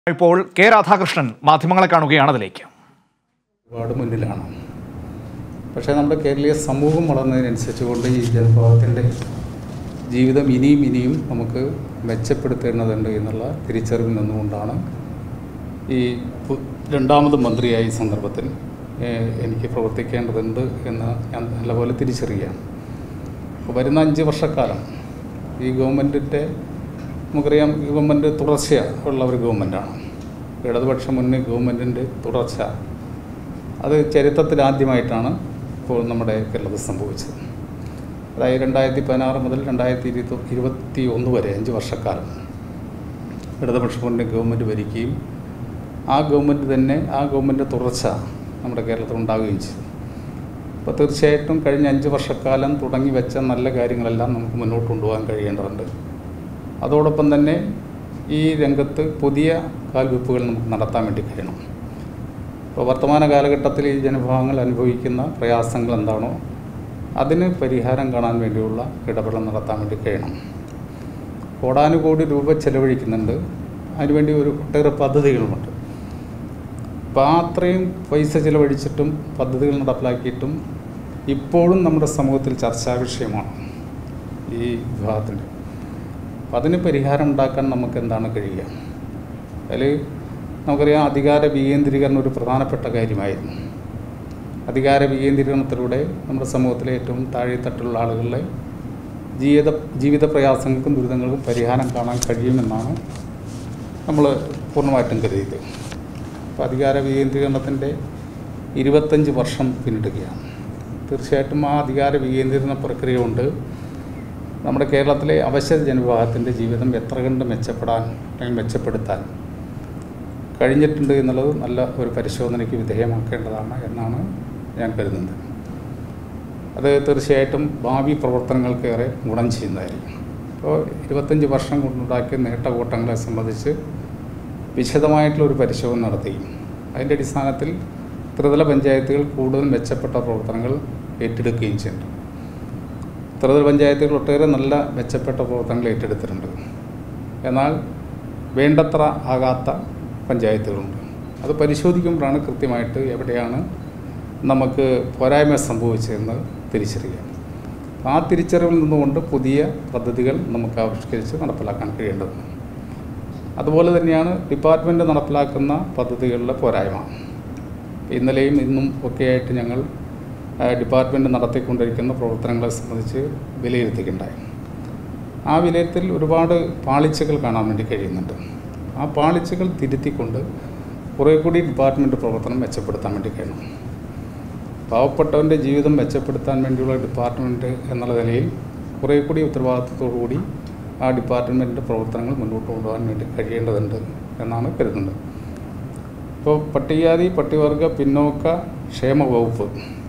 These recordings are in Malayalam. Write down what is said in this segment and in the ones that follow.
ഇപ്പോൾ കെ രാധാകൃഷ്ണൻ മാധ്യമങ്ങളെ കാണുകയാണ് അതിലേക്ക് ഒരുപാട് മുന്നിലാണ് പക്ഷേ നമ്മുടെ കേരളീയ സമൂഹം വളർന്നതിനനുസരിച്ച് കൊണ്ട് ഈ ജനവിഭാഗത്തിൻ്റെ ജീവിതം ഇനിയും ഇനിയും നമുക്ക് മെച്ചപ്പെടുത്തേണ്ടതുണ്ട് എന്നുള്ള തിരിച്ചറിവിൽ നിന്നുകൊണ്ടാണ് ഈ പു- രണ്ടാമത് മന്ത്രിയായ ഈ സന്ദർഭത്തിൽ ഏഹ്, എനിക്ക് പ്രവർത്തിക്കേണ്ടതുണ്ട് എന്ന് ഞാൻ നല്ലപോലെ തിരിച്ചറിയുകയാണ് അപ്പോൾ വരുന്ന അഞ്ച് വർഷക്കാലം ഈ ഗവൺമെൻറ്റിൻ്റെ നമുക്കറിയാം ഈ ഗവൺമെൻറ് തുടർച്ച ഉള്ള ഒരു ഗവൺമെൻറ്റാണ് ഇടതുപക്ഷ മുന്നണി ഗവൺമെൻറ്റിൻ്റെ തുടർച്ച അത് ചരിത്രത്തിൽ ആദ്യമായിട്ടാണ് ഇപ്പോൾ നമ്മുടെ കേരളത്തിൽ സംഭവിച്ചത് അതായത് രണ്ടായിരത്തി പതിനാറ് മുതൽ രണ്ടായിരത്തി ഇരുപത്തി ഇരുപത്തി ഒന്ന് വരെ അഞ്ച് വർഷക്കാലം ഇടതുപക്ഷ മുന്നണി ഗവൺമെൻറ് ഭരിക്കുകയും ആ ഗവൺമെൻറ് തന്നെ ആ ഗവൺമെൻറ് തുടർച്ച നമ്മുടെ കേരളത്തിൽ ഉണ്ടാവുകയും ചെയ്തു അപ്പോൾ തീർച്ചയായിട്ടും കഴിഞ്ഞ അഞ്ച് വർഷക്കാലം തുടങ്ങി വെച്ച നല്ല കാര്യങ്ങളെല്ലാം നമുക്ക് മുന്നോട്ട് കൊണ്ടുപോകാൻ കഴിയേണ്ടതുണ്ട് അതോടൊപ്പം തന്നെ ഈ രംഗത്ത് പുതിയ കാൽവെപ്പുകൾ നമുക്ക് നടത്താൻ വേണ്ടി കഴിയണം ഇപ്പോൾ വർത്തമാന കാലഘട്ടത്തിൽ ഈ ജനവിഭാഗങ്ങൾ അനുഭവിക്കുന്ന പ്രയാസങ്ങൾ എന്താണോ അതിന് പരിഹാരം കാണാൻ വേണ്ടിയുള്ള ഇടപെടൽ നടത്താൻ വേണ്ടി കഴിയണം കോടാനുകോടി രൂപ ചെലവഴിക്കുന്നുണ്ട് അതിനുവേണ്ടി ഒരു ഒട്ടേറെ പദ്ധതികളുമുണ്ട് അപ്പോൾ ആ അത്രയും പൈസ ചിലവഴിച്ചിട്ടും പദ്ധതികൾ നടപ്പിലാക്കിയിട്ടും ഇപ്പോഴും നമ്മുടെ സമൂഹത്തിൽ ചർച്ചാ വിഷയമാണ് ഈ വിഭാഗത്തിൻ്റെ അപ്പം അതിന് പരിഹാരം ഉണ്ടാക്കാൻ നമുക്ക് എന്താണ് കഴിയുക അതിൽ നമുക്കറിയാം അധികാര വികേന്ദ്രീകരണം ഒരു പ്രധാനപ്പെട്ട കാര്യമായിരുന്നു അധികാര വികേന്ദ്രീകരണത്തിലൂടെ നമ്മുടെ സമൂഹത്തിലെ ഏറ്റവും താഴെത്തട്ടിലുള്ള ആളുകളുടെ ജീവിത ജീവിത പ്രയാസങ്ങൾക്കും ദുരിതങ്ങൾക്കും പരിഹാരം കാണാൻ കഴിയുമെന്നാണ് നമ്മൾ പൂർണ്ണമായിട്ടും കരുതിയത് അപ്പോൾ അധികാര വികേന്ദ്രീകരണത്തിൻ്റെ ഇരുപത്തഞ്ച് വർഷം പിന്നിടുകയാണ് തീർച്ചയായിട്ടും ആ അധികാര വികേന്ദ്രീകരണ പ്രക്രിയ കൊണ്ട് നമ്മുടെ കേരളത്തിലെ അവശ്യ ജനവിഭാഗത്തിൻ്റെ ജീവിതം എത്ര കണ്ട് മെച്ചപ്പെടാൻ അല്ലെങ്കിൽ മെച്ചപ്പെടുത്താൻ കഴിഞ്ഞിട്ടുണ്ട് എന്നുള്ളത് നല്ല ഒരു പരിശോധനയ്ക്ക് വിധേയമാക്കേണ്ടതാണ് എന്നാണ് ഞാൻ കരുതുന്നത് അത് തീർച്ചയായിട്ടും ഭാവി പ്രവർത്തനങ്ങൾക്കേറെ ഗുണം ചെയ്യുന്നതായിരിക്കും അപ്പോൾ ഇരുപത്തഞ്ച് വർഷം കൊണ്ടുണ്ടാക്കിയ നേട്ടകൂട്ടങ്ങളെ സംബന്ധിച്ച് വിശദമായിട്ടുള്ള ഒരു പരിശോധന നടത്തി അതിൻ്റെ അടിസ്ഥാനത്തിൽ ത്രിതല പഞ്ചായത്തുകൾ കൂടുതൽ മെച്ചപ്പെട്ട പ്രവർത്തനങ്ങൾ ഏറ്റെടുക്കുകയും ചെയ്യുന്നുണ്ട് ത്രിതല പഞ്ചായത്തുകൾ ഒട്ടേറെ നല്ല മെച്ചപ്പെട്ട പ്രവർത്തനങ്ങൾ ഏറ്റെടുത്തിട്ടുണ്ട് എന്നാൽ വേണ്ടത്ര ആകാത്ത പഞ്ചായത്തുകളുണ്ട് അത് പരിശോധിക്കുമ്പോഴാണ് കൃത്യമായിട്ട് എവിടെയാണ് നമുക്ക് പോരായ്മ സംഭവിച്ചതെന്ന് തിരിച്ചറിയാം ആ തിരിച്ചറിവിൽ നിന്നുകൊണ്ട് പുതിയ പദ്ധതികൾ നമുക്ക് ആവിഷ്കരിച്ച് നടപ്പിലാക്കാൻ കഴിയേണ്ടതുണ്ട് അതുപോലെ തന്നെയാണ് ഡിപ്പാർട്ട്മെൻറ്റ് നടപ്പിലാക്കുന്ന പദ്ധതികളിലെ പോരായ്മ ഇന്നലെയും ഇന്നും ഒക്കെയായിട്ട് ഞങ്ങൾ ആ, ഡിപ്പാർട്ട്മെൻറ്റ് നടത്തിക്കൊണ്ടിരിക്കുന്ന പ്രവർത്തനങ്ങളെ സംബന്ധിച്ച് വിലയിരുത്തിയിട്ടുണ്ടായി ആ വിലയിരുത്തൽ ഒരുപാട് പാളിച്ചകൾ കാണാൻ വേണ്ടി കഴിയുന്നുണ്ട് ആ പാളിച്ചകൾ തിരുത്തിക്കൊണ്ട് കുറേ കൂടി ഡിപ്പാർട്ട്മെൻറ്റ് പ്രവർത്തനം മെച്ചപ്പെടുത്താൻ വേണ്ടി കഴിയണം പാവപ്പെട്ടവൻ്റെ ജീവിതം മെച്ചപ്പെടുത്താൻ വേണ്ടിയുള്ള ഡിപ്പാർട്ട്മെൻറ്റ് എന്നുള്ള നിലയിൽ കുറേ കൂടി ഉത്തരവാദിത്വത്തോടു കൂടി ആ ഡിപ്പാർട്ട്മെൻറ്റിൻ്റെ പ്രവർത്തനങ്ങൾ മുന്നോട്ട് കൊണ്ടുപോകാൻ വേണ്ടി കഴിയേണ്ടതുണ്ട് എന്നാണ് കരുതുന്നത് ഇപ്പോൾ പട്ടികജാതി പട്ടികവർഗ പിന്നോക്ക ക്ഷേമ വകുപ്പ്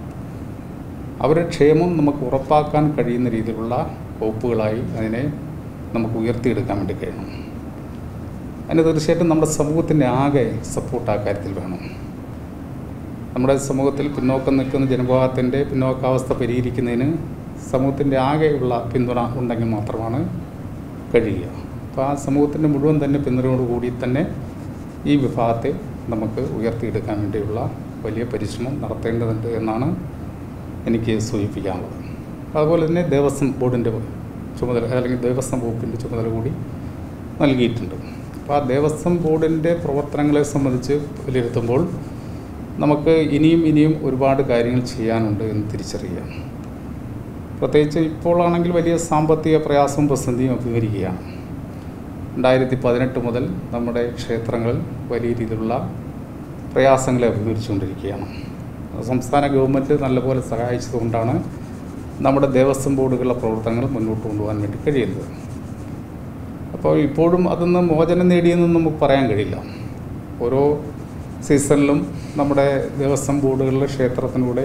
അവരുടെ ക്ഷേമം നമുക്ക് ഉറപ്പാക്കാൻ കഴിയുന്ന രീതിയിലുള്ള വകുപ്പുകളായി അതിനെ നമുക്ക് ഉയർത്തിയെടുക്കാൻ വേണ്ടി കഴിയണം അതിന് തീർച്ചയായിട്ടും നമ്മുടെ സമൂഹത്തിൻ്റെ ആകെ സപ്പോർട്ട് ആ കാര്യത്തിൽ വേണം നമ്മുടെ സമൂഹത്തിൽ പിന്നോക്കം നിൽക്കുന്ന ജനവിഭാഗത്തിൻ്റെ പിന്നോക്കാവസ്ഥ പരിഹരിക്കുന്നതിന് സമൂഹത്തിൻ്റെ ആകെയുള്ള പിന്തുണ ഉണ്ടെങ്കിൽ മാത്രമാണ് കഴിയുക അപ്പോൾ ആ സമൂഹത്തിൻ്റെ മുഴുവൻ തന്നെ പിന്തുണയോടുകൂടി തന്നെ ഈ വിഭാഗത്തെ നമുക്ക് ഉയർത്തിയെടുക്കാൻ വേണ്ടിയുള്ള വലിയ പരിശ്രമം നടത്തേണ്ടതുണ്ട് എന്നാണ് എനിക്ക് സൂചിപ്പിക്കാനുള്ളത് അതുപോലെ തന്നെ ദേവസ്വം ബോർഡിൻ്റെ ചുമതല അല്ലെങ്കിൽ ദേവസ്വം വകുപ്പിൻ്റെ ചുമതല കൂടി നൽകിയിട്ടുണ്ട് അപ്പോൾ ആ ദേവസ്വം ബോർഡിൻ്റെ പ്രവർത്തനങ്ങളെ സംബന്ധിച്ച് വിലയിരുത്തുമ്പോൾ നമുക്ക് ഇനിയും ഇനിയും ഒരുപാട് കാര്യങ്ങൾ ചെയ്യാനുണ്ട് എന്ന് തിരിച്ചറിയാം പ്രത്യേകിച്ച് ഇപ്പോഴാണെങ്കിൽ വലിയ സാമ്പത്തിക പ്രയാസവും പ്രതിസന്ധിയും അഭിമുഖീകരിക്കുകയാണ് രണ്ടായിരത്തി പതിനെട്ട് മുതൽ നമ്മുടെ ക്ഷേത്രങ്ങൾ വലിയ രീതിയിലുള്ള പ്രയാസങ്ങളെ അഭിമുഖീകരിച്ചുകൊണ്ടിരിക്കുകയാണ് സംസ്ഥാന ഗവൺമെൻറ് നല്ലപോലെ സഹായിച്ചതുകൊണ്ടാണ് നമ്മുടെ ദേവസ്വം ബോർഡുകളുടെ പ്രവർത്തനങ്ങൾ മുന്നോട്ട് കൊണ്ടുപോകാൻ വേണ്ടി കഴിയുന്നത് അപ്പോൾ ഇപ്പോഴും അതിന്ന് മോചനം നേടിയെന്ന് നമുക്ക് പറയാൻ കഴിയില്ല ഓരോ സീസണിലും നമ്മുടെ ദേവസ്വം ബോർഡുകളിലെ ക്ഷേത്രത്തിലൂടെ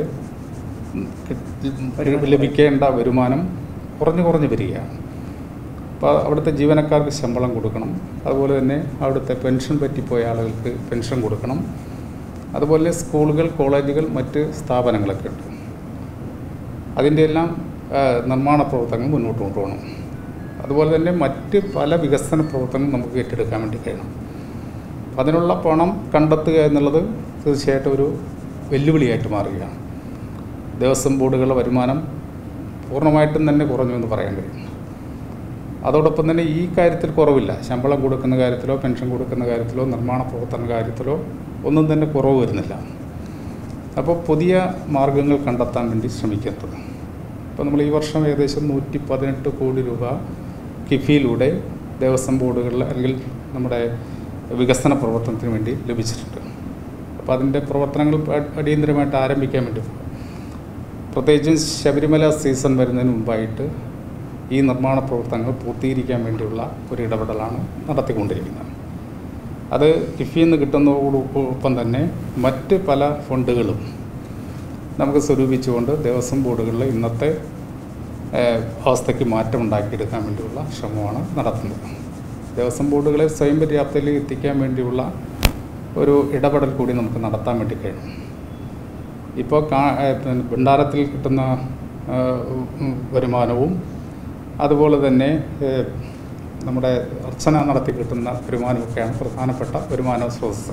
കിട്ടി- ലഭിക്കേണ്ട വരുമാനം കുറഞ്ഞു കുറഞ്ഞു വരികയാണ് അപ്പോൾ അവിടുത്തെ ജീവനക്കാർക്ക് ശമ്പളം കൊടുക്കണം അതുപോലെ തന്നെ അവിടുത്തെ പെൻഷൻ പറ്റിപ്പോയ ആളുകൾക്ക് പെൻഷൻ കൊടുക്കണം അതുപോലെ സ്കൂളുകൾ കോളേജുകൾ മറ്റ് സ്ഥാപനങ്ങളൊക്കെ ഉണ്ട് അതിൻ്റെ എല്ലാം ആ, നിർമ്മാണ പ്രവർത്തനങ്ങൾ മുന്നോട്ട് കൊണ്ടുപോകണം അതുപോലെ തന്നെ മറ്റ് പല വികസന പ്രവർത്തനങ്ങളും നമുക്ക് ഏറ്റെടുക്കാൻ വേണ്ടി കഴിയണം അപ്പം അതിനുള്ള പണം കണ്ടെത്തുക എന്നുള്ളത് തീർച്ചയായിട്ടും ഒരു വെല്ലുവിളിയായിട്ട് മാറുകയാണ് ദേവസ്വം ബോർഡുകളുടെ വരുമാനം പൂർണ്ണമായിട്ടും തന്നെ കുറഞ്ഞു എന്ന് പറയാൻ കഴിയും അതോടൊപ്പം തന്നെ ഈ കാര്യത്തിൽ കുറവില്ല ശമ്പളം കൊടുക്കുന്ന കാര്യത്തിലോ പെൻഷൻ കൊടുക്കുന്ന കാര്യത്തിലോ നിർമ്മാണ പ്രവർത്തന കാര്യത്തിലോ ഒന്നും തന്നെ കുറവ് വരുന്നില്ല അപ്പോൾ പുതിയ മാർഗങ്ങൾ കണ്ടെത്താൻ വേണ്ടി ശ്രമിക്കുന്നത് അപ്പോൾ നമ്മൾ ഈ വർഷം ഏകദേശം നൂറ്റി പതിനെട്ട് കോടി രൂപ കിഫിയിലൂടെ ദേവസ്വം ബോർഡുകളിൽ അല്ലെങ്കിൽ നമ്മുടെ വികസന പ്രവർത്തനത്തിന് വേണ്ടി ലഭിച്ചിട്ടുണ്ട് അപ്പോൾ അതിൻ്റെ പ്രവർത്തനങ്ങൾ അ- അടിയന്തരമായിട്ട് ആരംഭിക്കാൻ വേണ്ടി പ്രത്യേകിച്ചും ശബരിമല സീസൺ വരുന്നതിന് മുമ്പായിട്ട് ഈ നിർമ്മാണ പ്രവർത്തനങ്ങൾ പൂർത്തീകരിക്കാൻ വേണ്ടിയുള്ള ഒരു ഇടപെടലാണ് നടത്തിക്കൊണ്ടിരിക്കുന്നത് അത് കിഫിയിൽ നിന്ന് കിട്ടുന്നതോടൊപ്പം തന്നെ മറ്റ് പല ഫണ്ടുകളും നമുക്ക് സ്വരൂപിച്ചുകൊണ്ട് ദേവസ്വം ബോർഡുകളിലെ ഇന്നത്തെ ഏഹ്, അവസ്ഥയ്ക്ക് മാറ്റം ഉണ്ടാക്കിയെടുക്കാൻ വേണ്ടിയുള്ള ശ്രമമാണ് നടത്തുന്നത് ദേവസ്വം ബോർഡുകളെ സ്വയം പര്യാപ്തയിൽ എത്തിക്കാൻ വേണ്ടിയുള്ള ഒരു ഇടപെടൽ കൂടി നമുക്ക് നടത്താൻ വേണ്ടി കഴിയും ഇപ്പോൾ കാ ഏഹ്, പിന്നെ ഭണ്ഡാരത്തിൽ കിട്ടുന്ന ഏഹ്, ഉം, വരുമാനവും അതുപോലെ തന്നെ ഏഹ്, നമ്മുടെ അർച്ചന നടത്തി കിട്ടുന്ന വരുമാനമൊക്കെയാണ് പ്രധാനപ്പെട്ട വരുമാന സ്രോതസ്സ്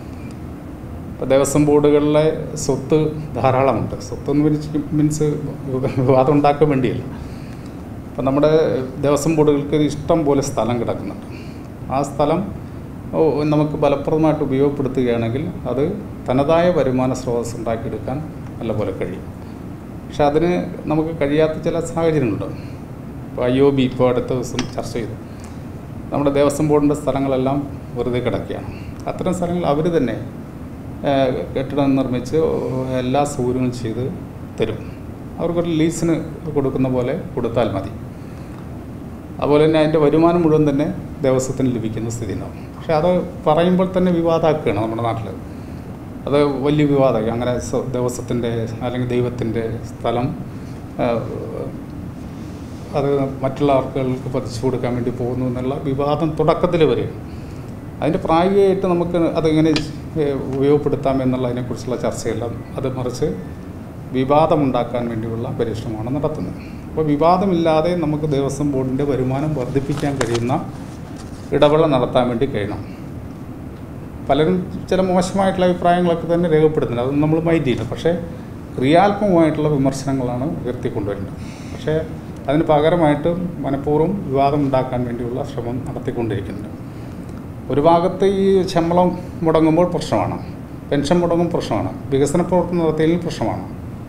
ഇപ്പോൾ ദേവസ്വം ബോർഡുകളിലെ സ്വത്ത് ധാരാളമുണ്ട് സ്വത്ത് എന്ന് മീൻസ് മീൻസ് വിവാദം ഉണ്ടാക്കാൻ വേണ്ടിയല്ല അപ്പം നമ്മുടെ ദേവസ്വം ബോർഡുകൾക്ക് ഇഷ്ടം പോലെ സ്ഥലം കിടക്കുന്നുണ്ട് ആ സ്ഥലം ഓ, നമുക്ക് ഫലപ്രദമായിട്ട് ഉപയോഗപ്പെടുത്തുകയാണെങ്കിൽ അത് തനതായ വരുമാന സ്രോതസ് ഉണ്ടാക്കിയെടുക്കാൻ നല്ലപോലെ കഴിയും പക്ഷെ അതിന് നമുക്ക് കഴിയാത്ത ചില സാഹചര്യങ്ങളുണ്ട് ഇപ്പോൾ ഐ ഒ ബി ഇപ്പോൾ അടുത്ത ദിവസം ചർച്ച ചെയ്തു നമ്മുടെ ദേവസ്വം ബോർഡിൻ്റെ സ്ഥലങ്ങളെല്ലാം വെറുതെ കിടക്കുകയാണ് അത്തരം സ്ഥലങ്ങൾ അവർ തന്നെ ഏഹ്, കെട്ടിടം നിർമ്മിച്ച് എല്ലാ സൗകര്യങ്ങളും ചെയ്ത് തരും അവർക്കൊരു ലീസിന് കൊടുക്കുന്ന പോലെ കൊടുത്താൽ മതി അതുപോലെ തന്നെ അതിൻ്റെ വരുമാനം മുഴുവൻ തന്നെ ദേവസ്വത്തിന് ലഭിക്കുന്ന സ്ഥിതി ഉണ്ടാവും പക്ഷേ അത് പറയുമ്പോൾ തന്നെ വിവാദമാക്കുകയാണ് നമ്മുടെ നാട്ടിൽ അത് വലിയ വിവാദമായി അങ്ങനെ സ- ദേവസ്വത്തിൻ്റെ അല്ലെങ്കിൽ ദൈവത്തിൻ്റെ സ്ഥലം ആ, അത് മറ്റുള്ള ആൾക്കാർക്ക് പതിച്ചു കൊടുക്കാൻ വേണ്ടി പോകുന്നു എന്നുള്ള വിവാദം തുടക്കത്തിൽ വരെയാണ് അതിൻ്റെ പ്രായോഗികമായിട്ട് നമുക്ക് അതെങ്ങനെ ഏഹ്, ഉപയോഗപ്പെടുത്താം എന്നുള്ളതിനെക്കുറിച്ചുള്ള ചർച്ചയെല്ലാം അത് മറിച്ച് വിവാദമുണ്ടാക്കാൻ വേണ്ടിയുള്ള പരിശ്രമമാണ് നടത്തുന്നത് അപ്പോൾ വിവാദമില്ലാതെ നമുക്ക് ദേവസ്വം ബോർഡിൻ്റെ വരുമാനം വർദ്ധിപ്പിക്കാൻ കഴിയുന്ന ഇടവേള നടത്താൻ വേണ്ടി കഴിയണം പലരും ചില മോശമായിട്ടുള്ള അഭിപ്രായങ്ങളൊക്കെ തന്നെ രേഖപ്പെടുത്തുന്നത് അതൊന്നും നമ്മൾ മൈൻഡ് ചെയ്യില്ല പക്ഷേ ക്രിയാത്മകമായിട്ടുള്ള വിമർശനങ്ങളാണ് ഉയർത്തിക്കൊണ്ടുവരുന്നത് പക്ഷേ അതിന് പകരമായിട്ട് മനഃപൂർവ്വം വിവാദം ഉണ്ടാക്കാൻ വേണ്ടിയുള്ള ശ്രമം നടത്തിക്കൊണ്ടിരിക്കുന്നുണ്ട് ഒരു ഭാഗത്ത് ഈ ശമ്പളം മുടങ്ങുമ്പോൾ പ്രശ്നമാണ് പെൻഷൻ മുടങ്ങും പ്രശ്നമാണ് വികസന പ്രവർത്തനം നടത്തിയതിൽ പ്രശ്നമാണ്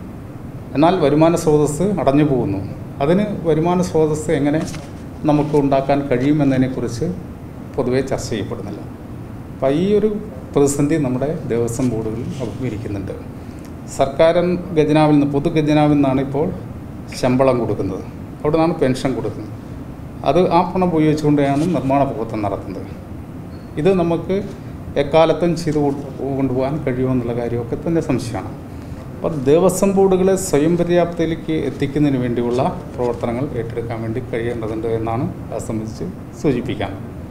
എന്നാൽ വരുമാന സ്രോതസ്സ് അടഞ്ഞു പോകുന്നു അതിന് വരുമാന സ്രോതസ്സ് എങ്ങനെ നമുക്ക് ഉണ്ടാക്കാൻ കഴിയുമെന്നതിനെക്കുറിച്ച് പൊതുവെ ചർച്ച ചെയ്യപ്പെടുന്നില്ല അപ്പോൾ ഈ ഒരു പ്രതിസന്ധി നമ്മുടെ ദേവസ്വം ബോർഡുകളിൽ അഭിമുഖീകരിക്കുന്നുണ്ട് സർക്കാർ ഖജനാവിൽ നിന്ന് പൊതു ഖജനാവിൽ നിന്നാണ് ഇപ്പോൾ ശമ്പളം കൊടുക്കുന്നത് അവിടെ നിന്നാണ് പെൻഷൻ കൊടുക്കുന്നത് അത് ആ പണം ഉപയോഗിച്ചുകൊണ്ടാണ് നിർമ്മാണ പ്രവർത്തനം നടത്തുന്നത് ഇത് നമുക്ക് എക്കാലത്തും ചെയ്തു കൊ- കൊണ്ടുപോകാൻ കഴിയുമെന്നുള്ള കാര്യമൊക്കെ തന്നെ സംശയമാണ് അപ്പോൾ ദേവസ്വം ബോർഡുകളെ സ്വയം പര്യാപ്തയിലേക്ക് എത്തിക്കുന്നതിന് വേണ്ടിയുള്ള പ്രവർത്തനങ്ങൾ ഏറ്റെടുക്കാൻ വേണ്ടി കഴിയേണ്ടതുണ്ട് എന്നാണ് അത് സംബന്ധിച്ച് സൂചിപ്പിക്കാൻ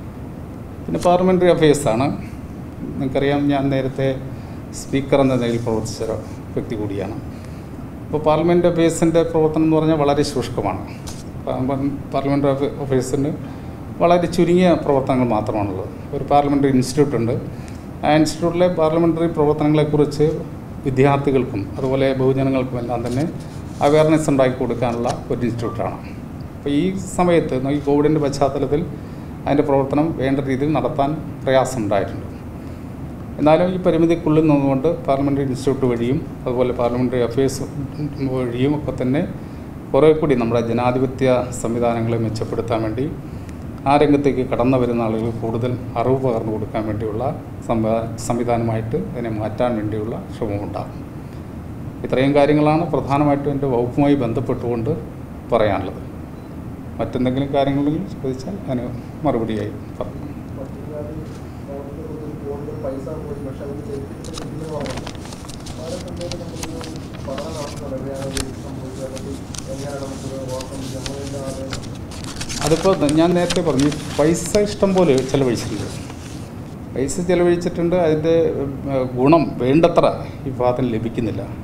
പിന്നെ പാർലമെൻ്ററി അഫയേഴ്സാണ് നിങ്ങൾക്കറിയാം ഞാൻ നേരത്തെ സ്പീക്കർ എന്ന നിലയിൽ പ്രവർത്തിച്ച ഒരു വ്യക്തി കൂടിയാണ് അപ്പോൾ പാർലമെൻറ്റ് അഫയേഴ്സിൻ്റെ പ്രവർത്തനം എന്ന് പറഞ്ഞാൽ വളരെ ശുഷ്കമാണ് പാർലമെൻ്ററി അഫയേഴ്സിന് വളരെ ചുരുങ്ങിയ പ്രവർത്തനങ്ങൾ മാത്രമാണുള്ളത് ഒരു പാർലമെൻ്ററി ഇൻസ്റ്റിറ്റ്യൂട്ട് ഉണ്ട് ആ ഇൻസ്റ്റിറ്റ്യൂട്ടിലെ പാർലമെൻ്ററി പ്രവർത്തനങ്ങളെക്കുറിച്ച് വിദ്യാർത്ഥികൾക്കും അതുപോലെ ബഹുജനങ്ങൾക്കും എല്ലാം തന്നെ അവയർനെസ് ഉണ്ടാക്കി കൊടുക്കാനുള്ള ഒരു ഇൻസ്റ്റിറ്റ്യൂട്ടാണ് അപ്പോൾ ഈ സമയത്ത് ഈ കോവിഡിൻ്റെ പശ്ചാത്തലത്തിൽ അതിൻ്റെ പ്രവർത്തനം വേണ്ട രീതിയിൽ നടത്താൻ പ്രയാസമുണ്ടായിട്ടുണ്ട് എന്നാലും ഈ പരിമിതിക്കുള്ളിൽ നിന്നുകൊണ്ട് പാർലമെൻ്ററി ഇൻസ്റ്റിറ്റ്യൂട്ട് വഴിയും അതുപോലെ പാർലമെൻ്ററി അഫയേഴ്സ് വഴിയും ഒക്കെ തന്നെ കുറേ കൂടി നമ്മുടെ ജനാധിപത്യ സംവിധാനങ്ങളെ മെച്ചപ്പെടുത്താൻ വേണ്ടി ആ രംഗത്തേക്ക് കടന്നു വരുന്ന ആളുകൾ കൂടുതൽ അറിവ് പകർന്നു കൊടുക്കാൻ വേണ്ടിയുള്ള സംവിധാ- സംവിധാനമായിട്ട് അതിനെ മാറ്റാൻ വേണ്ടിയുള്ള ശ്രമമുണ്ടാകും ഇത്രയും കാര്യങ്ങളാണ് പ്രധാനമായിട്ടും എൻ്റെ വകുപ്പുമായി ബന്ധപ്പെട്ടുകൊണ്ട് പറയാനുള്ളത് മറ്റെന്തെങ്കിലും കാര്യങ്ങളുണ്ടെങ്കിൽ ചോദിച്ചാൽ അതിന് മറുപടിയായി പറയും പട്ടികജാതി പ്രവർത്തകർക്ക് ഒരു കോടിയുടെ പൈസ പോയി പക്ഷെ അവർ ചെയ്തിട്ടുണ്ടെന്ന് വളരെ കണ്ടത് നമുക്കൊരു പഠനം നടത്തുന്നത് എവിടെയാണ് ഇത് സംഭവിച്ചത് അല്ലെങ്കിൽ എങ്ങനെയാണ് നമുക്കിത് ഓർക്കം ജനങ്ങളില്ലാതെ അതിപ്പോൾ ഞാൻ നേരത്തെ പറഞ്ഞു ഈ പൈസ ഇഷ്ടം പോലെ ചിലവഴിച്ചിട്ടുണ്ട് പൈസ ചിലവഴിച്ചിട്ടുണ്ട് അതിൻ്റെ ഏഹ്, ഗുണം വേണ്ടത്ര ഈ ഭാഗത്തിന് ലഭിക്കുന്നില്ല